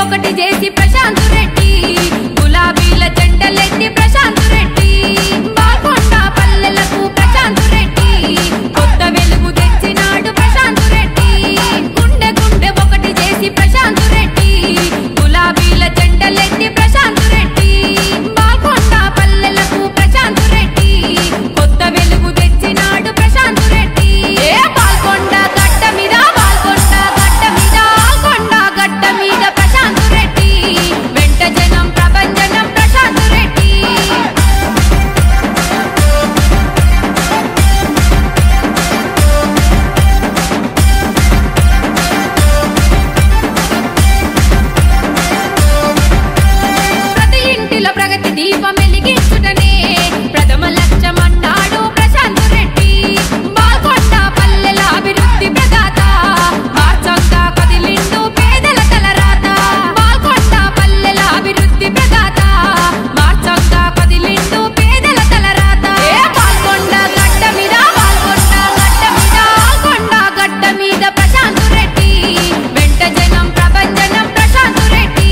ఒకటి చేసి ప్రశాంత్ రెడ్డి గులాబీల జెండలెత్తి ప్రశాంత్ రెడ్డి బాల్కొండ పల్లెలకు ప్రశాంత్ రెడ్డి కొత్త వెలుగు తెచ్చినాడు ప్రశాంత్ రెడ్డి గుండె గుండె ఒకటి చేసి ప్రశాంత్ రెడ్డి గులాబీల జెండలెత్తి ప్రశాంత్ రెడ్డి బాల్కొండ పల్లెలకు ప్రశాంత్ రెడ్డి కొత్త వెలుగు తెచ్చినాడు ప్రశాంత్ రెడ్డి ఏ బాల్కొండ గడ్డ మీద బాల్కొండ గడ్డ మీద బాల్కొండ గడ్డ మీద ప్రశాంత్ రెడ్డి వెంట జనం ప్రభంజనం ప్రశాంత్ రెడ్డి ప్రతి ఇంటిలో ప్రగతి దీపం వెలిగించుటనే ప్రథమ లక్ష్యమన్నాడు ప్రశాంత్ రెడ్డి బాల్కొండ పల్లెల అభివృద్ధి ప్రదాత మార్చంగా కదిలిండు పేదల తలరాత బాల్కొండ పల్లెల అభివృద్ధి ప్రదాత మార్చంగా కదిలిండు పేదల తలరాత ఏ బాల్కొండ గడ్డ మీద బాల్కొండ గడ్డ మీద బాల్కొండ గడ్డ మీద ప్రశాంత్ రెడ్డి వెంట జనం ప్రభంజనం ప్రశాంత్ రెడ్డి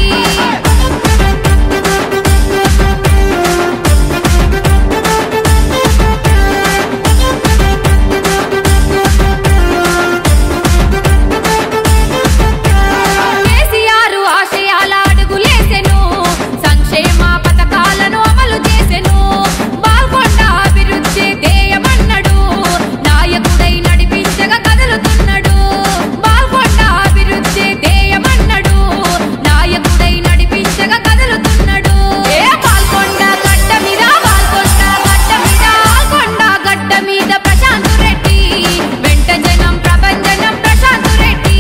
కేసీఆర్ ఆశయాల అడుగులేసెను సంక్షేమ పథకాలను అమలు చేసెను బాల్కొండ అభివృద్ధి ధ్యేయమన్నడు నాయకుడై నడిపించగా కదులుతున్నాడు బాల్కొండ అభివృద్ధి ధ్యేయమన్నడు నాయకుడై నడిపించగా కదులుతున్నాడు ఏ బాల్కొండ గడ్డ మీద బాల్కొండ గడ్డ మీద బాల్కొండ గడ్డ మీద ప్రశాంత్ రెడ్డి వెంట జనం ప్రభంజనం ప్రశాంత్ రెడ్డి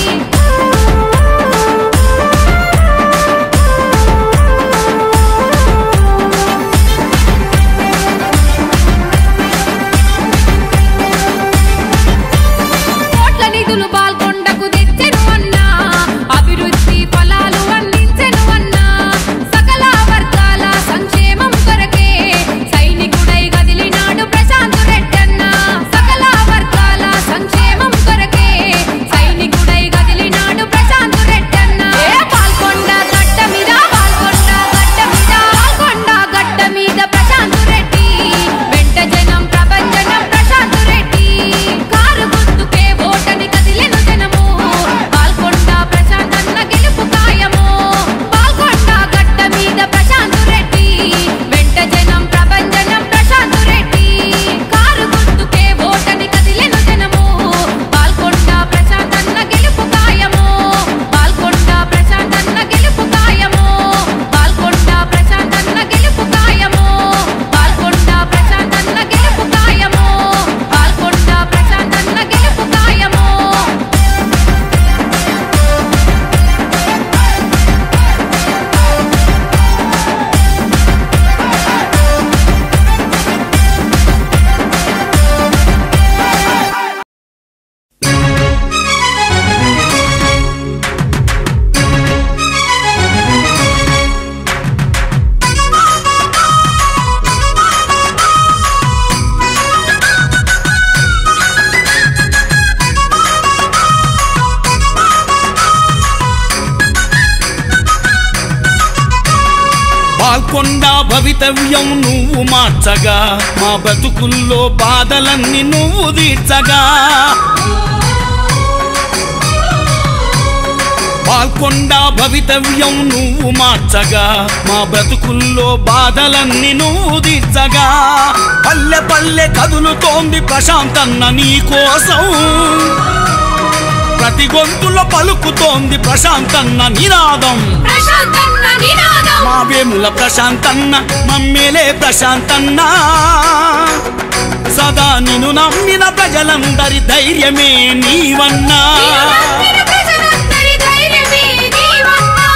కోట్ల నిధులు పాల్గొండకు తెచ్చెను అన్నా అభివృద్ధి ఫలాలు అందించెను అన్నా సకల వర్గాల సంక్షేమం కొరకే సైనికుడై కదిలినాడు ప్రశాంత్ రెడ్డన్న సకల వర్గాల సంక్షేమం కొరకే సైనికుడై కదిలినాడు ప్రశాంత్ రెడ్డన్న ఏ పాల్కొండ గడ్డ మీద పాల్కొండ గడ్డ మీద పాల్కొండ గడ్డ మీద ప్రశాంత్ రెడ్డి వెంట జనం ప్రభంజనం ప్రశాంత్ రెడ్డి కారు గుర్తుకే ఓటని కదిలెను జనము పాల్కొండ ప్రశాంత్ అన్న గెలుపు ఖాయము పాల్కొండ గడ్డ మీద ప్రశాంత్ రెడ్డి వెంట జనం ప్రభంజనం ప్రశాంత్ రెడ్డి కారు గుర్తుకే ఓటని కదిలెను జనము పాల్కొండ ప్రశాంత్ అన్న గెలుపు ఖాయము పాల్కొండ ప్రశాంత్ అన్న గెలుపు ఖాయము పాల్కొండ ప్రశాంత్ అన్న గెలుపు ఖాయము పాల్కొండ ప్రశాంత్ అన్న గెలుపు ఖాయము పాల్కొండ ప్రశాంత్ అన్న గెలుపు ఖాయము పాల్కొండ భవితవ్యం నువ్వు మార్చగా మా బతుకుల్లో బాధలన్నీ నువ్వు తీర్చగా పాల్కొండ భవితవ్యం నువ్వు మార్చగా మా బ్రతుకుల్లో బాధలన్నీ నువ్వు తీర్చగా పల్లె పల్లె కదులుతోంది ప్రశాంతన్న నీ కోసం ప్రతి గొంతులో పలుకుతోంది ప్రశాంతన్న నినాదం ప్రశాంతన్న నినాదం మా వేముల ప్రశాంతన్న మమ్మేలే ప్రశాంతన్న సదా నిన్ను నమ్మిన ప్రజలందరి ధైర్యమే నీవన్నా నమ్మిన ప్రజలందరి ధైర్యమే నీవన్నా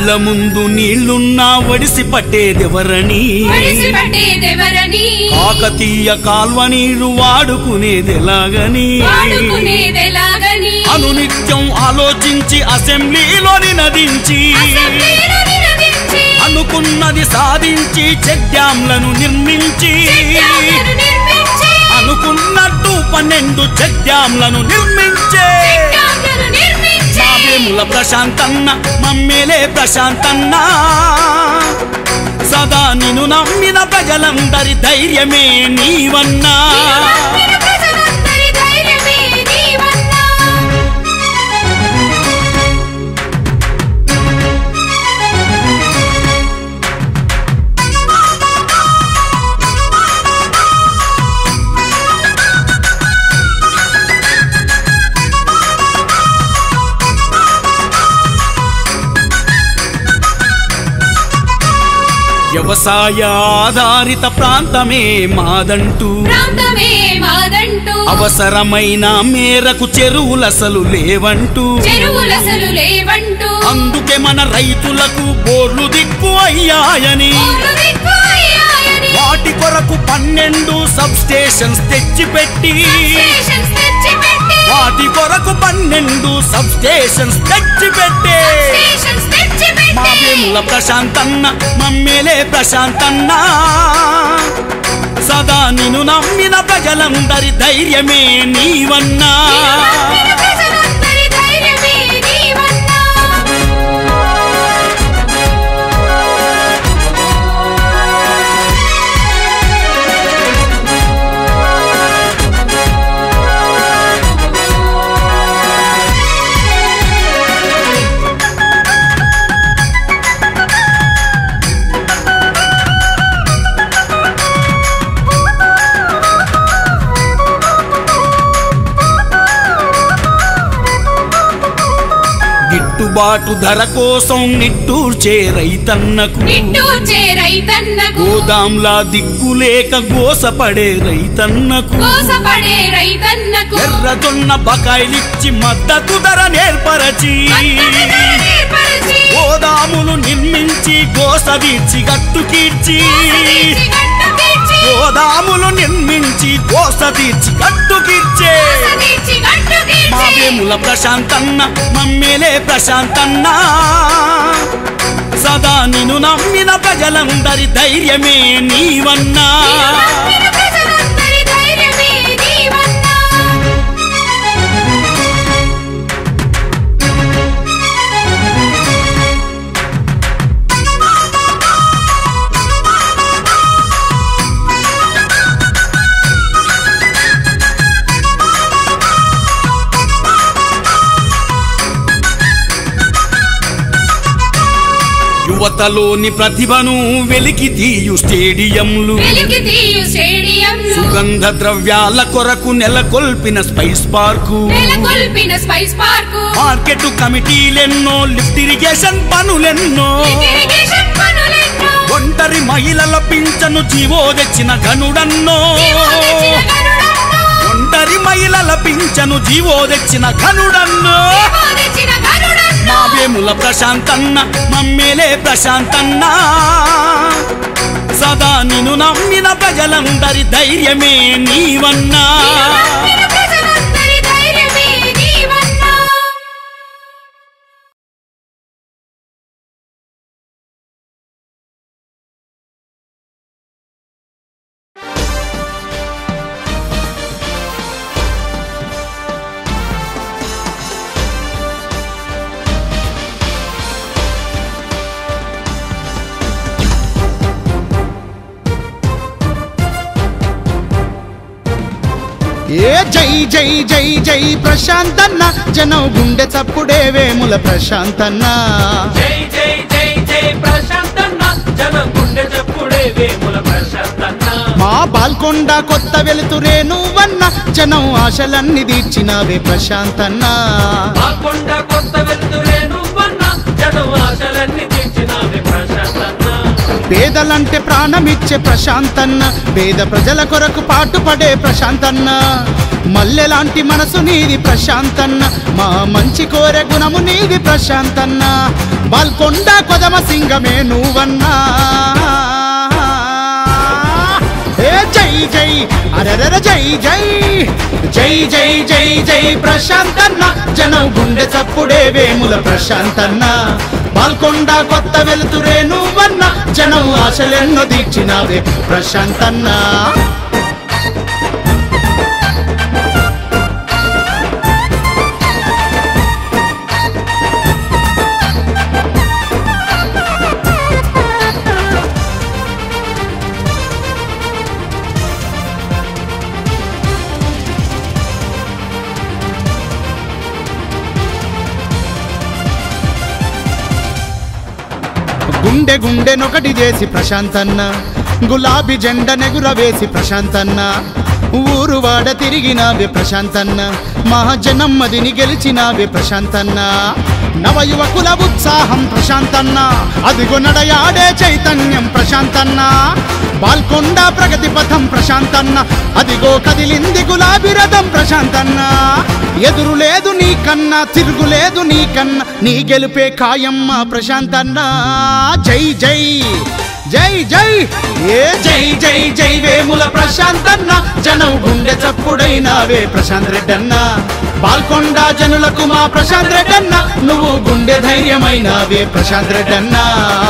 కళ్ళ ముందు నీళ్లున్నా వడిసి పట్టేదెవరని వడిసి పట్టేదెవరని కాకతీయ కాల్వ నీరు వాడుకునేదెలాగని వాడుకునేదెలాగని అనునిత్యం ఆలోచించి అసెంబ్లీలో నినదించి అసెంబ్లీలో నినదించి అనుకున్నది సాధించి చెక్ డ్యాంలను నిర్మించి డ్యాంలను నిర్మించి అనుకున్నట్టు పన్నెండు చెక్ డ్యాంలను నిర్మించే డ్యాంలను నిర్మించి మా వేముల ప్రశాంతన్న మమ్మేలే ప్రశాంతన్న సదా నిన్ను నమ్మిన ప్రజలందరి ధైర్యమే నీవన్నా నమ్మిన ప్రజలందరి ధైర్యమే నీవన్నా వ్యవసాయ ఆధారిత ప్రాంతమే మాదంటూ ప్రాంతమే మాదంటూ అవసరమైన మేరకు చెరువులసలు లేవంటూ చెరువులసలు లేవంటూ అందుకే మన రైతులకు బోర్లు దిక్కు అయ్యాయని ఊరు దిక్కు అయ్యాయని వాటి కొరకు పన్నెండు సబ్ స్టేషన్స్ తెచ్చిపెట్టి స్టేషన్స్ తెచ్చిపెట్టి వాటి కొరకు పన్నెండు సబ్ స్టేషన్స్ తెచ్చిపెట్టే స్టేషన్స్ మా తెచ్చిపెట్టి వేముల ప్రశాంతన్న మమ్మేలే ప్రశాంతన్న సదా నిన్ను నమ్మిన ప్రజలందరి ధైర్యమే నీవన్నా నమ్మిన ప్రజలందరి ధైర్యమే నీవన్నా గిట్టుబాటు ధర కోసం నిట్టూర్చే రైతన్నకు నిట్టూర్చే రైతన్నకు గోదాంలా దిక్కులేక గోసపడే రైతన్నకు కోసపడే రైతన్నకు ఎర్రజొన్న బకాయిలిచ్చి మద్దతు ధర నేర్పరచి మద్దతు ధర నేర్పరిచి, గోదాములు నిర్మించి గోస తీర్చి గట్టు కీర్చి తీర్చి గట్టు తీర్చి, గోదాములు నిర్మించి గోస తీర్చి గట్టు కీర్చే తీర్చి గట్టు మా తీర్చి, వేముల ప్రశాంతన్న మమ్మేలే ప్రశాంతన్న సదా నిన్ను నమ్మిన ప్రజలందరి ధైర్యమే నీవన్నా నమ్మిన ప్రజలందరి ధైర్యమే నీవన్నా యువతలోని ప్రతిభను వెలికి తీయు స్టేడియంలు వెలికి తీయు స్టేడియంలు సుగంధ ద్రవ్యాల కొరకు నెలకొల్పిన స్పైస్ పార్కు నెలకొల్పిన స్పైస్ పార్కు మార్కెట్ కమిటీలెన్నో లిఫ్ట్ ఇరిగేషన్ పనులెన్నో ఇరిగేషన్ పనులెన్నో ఒంటరి మహిళల పింఛను జీవో తెచ్చిన ఘనుడన్నో జీవో తెచ్చిన గరుడన్నో, ఒంటరి మహిళల పింఛను జీవో తెచ్చిన ఘనుడన్నో జీవో తెచ్చిన గరుడన్నో, మా వేముల ప్రశాంతన్న మమ్మేలే ప్రశాంతన్న సదా నిన్ను నమ్మిన ప్రజలందరి ధైర్యమే నీవన్నా నమ్మిన ప్రజలందరి ధైర్యమే నీవన్నా ఏ జై జై జై జై ప్రశాంతన్న జనం గుండె చప్పుడే వేముల ప్రశాంతన్న జై జై జై జై ప్రశాంతన్న జనం గుండె చెప్పుడే వేముల ప్రశాంతన్న మా బాల్కొండ కొత్త వెలుతురే నువ్వన్న జనం ఆశలన్నీ తీర్చినవే ప్రశాంతన్న కాకుండా కొత్త వెలుతురే నువ్వన్న జనం ఆశలన్నీ తీర్చినావే ప్రశాంతన్న పేదలంటే ప్రాణమిచ్చే ప్రశాంతన్న పేద ప్రజల కొరకు పాటుపడే ప్రశాంతన్న మల్లెలాంటి మనసు నీది ప్రశాంతన్న మా మంచి కోరె గుణము నీది ప్రశాంతన్న బాల్కొండ కొదమ సింగమే నువ్వన్నా ఏ జై జై అరరర జై జై జై జై జై జై ప్రశాంతన్న జనం గుండె చప్పుడే వేముల ప్రశాంతన్న బాల్కొండ కొత్త వెలుతురే నువ్వన్న జనం ఆశలెన్నో దీక్షినావే ప్రశాంతన్న గుండె గుండెనొకటి చేసి ప్రశాంతన్న గులాబీ జెండ నెగురవేసి ప్రశాంతన్న ఊరు వాడ తిరిగినావే ప్రశాంతన్న మహాజనమ్మదిని గెలిచినావే ప్రశాంతన్న నవయువకుల ఉత్సాహం ప్రశాంతన్న అదిగో నడయాడే చైతన్యం ప్రశాంతన్న బాల్కొండ ప్రగతి పథం ప్రశాంతన్న అదిగో కదిలింది గులాబీ రథం ప్రశాంతన్న ఎదురు లేదు నీకన్నా తిరుగులేదు నీకన్నా నీ గెలుపే ఖాయమ్మ ప్రశాంతన్న జై జై జై జై ఏ జై జై జై వేముల ప్రశాంతన్న జనం గుండె చప్పుడైనావే ప్రశాంత్ రెడ్డన్న బాల్కొండ జనులకు మా ప్రశాంత్ రెడ్డన్న నువ్వు గుండె ధైర్యమైనావే ప్రశాంత్ రెడ్డన్నా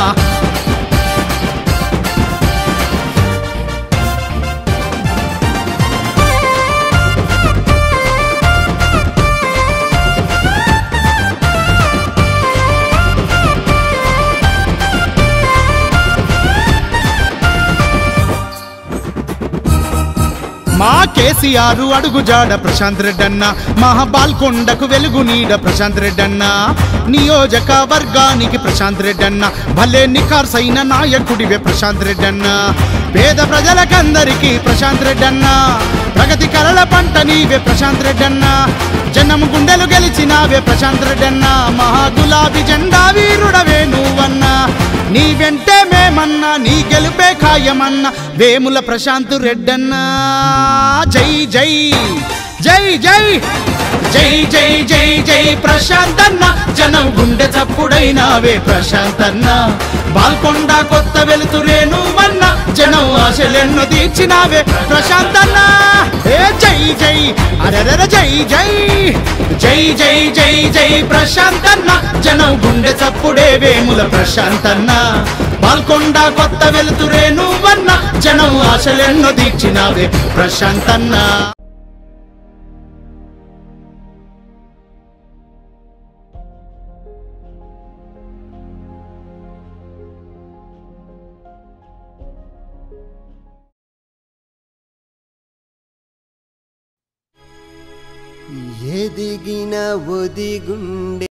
మా కేసీఆర్ అడుగుజాడ ప్రశాంత్ రెడ్డన్న మహాబాల్కొండకు వెలుగు నీడ ప్రశాంత్ రెడ్డన్న నియోజక వర్గానికి ప్రశాంత్ రెడ్డన్న భలే నికార్సైన నాయకుడివే ప్రశాంత్ రెడ్డన్న పేద ప్రజలకందరికీ ప్రశాంత్ రెడ్డన్న ప్రగతి కలల పంట నీవే ప్రశాంత్ రెడ్డన్న జనం గుండెలు గెలిచినావే ప్రశాంత్ రెడ్డన్న మహా గులాబీ జెండా వీరుడవే నువ్వన్నా నీ వెంటే మేమన్నా నీ గెలుపే ఖాయమన్నా వేముల ప్రశాంత్ రెడ్డన్నా జై జై జై జై జై జై జై జై ప్రశాంత్ అన్న జనం గుండె చప్పుడైనావే ప్రశాంత్ అన్న బాల్కొండ కొత్త వెలుతురే నువ్వన్న జనం ఆశలెన్నో తీర్చినావే ప్రశాంత్ అన్న ఏ జై జై అరరర జై జై జై జై జై జై ప్రశాంత్ అన్న జనం గుండె చప్పుడే వేముల ప్రశాంత్ అన్న బాల్కొండ కొత్త వెలుతురే నువ్వన్న జనం ఆశలెన్నో దీక్షినావే ప్రశాంత్ అన్న ఎదిగిన ఒదిగుండె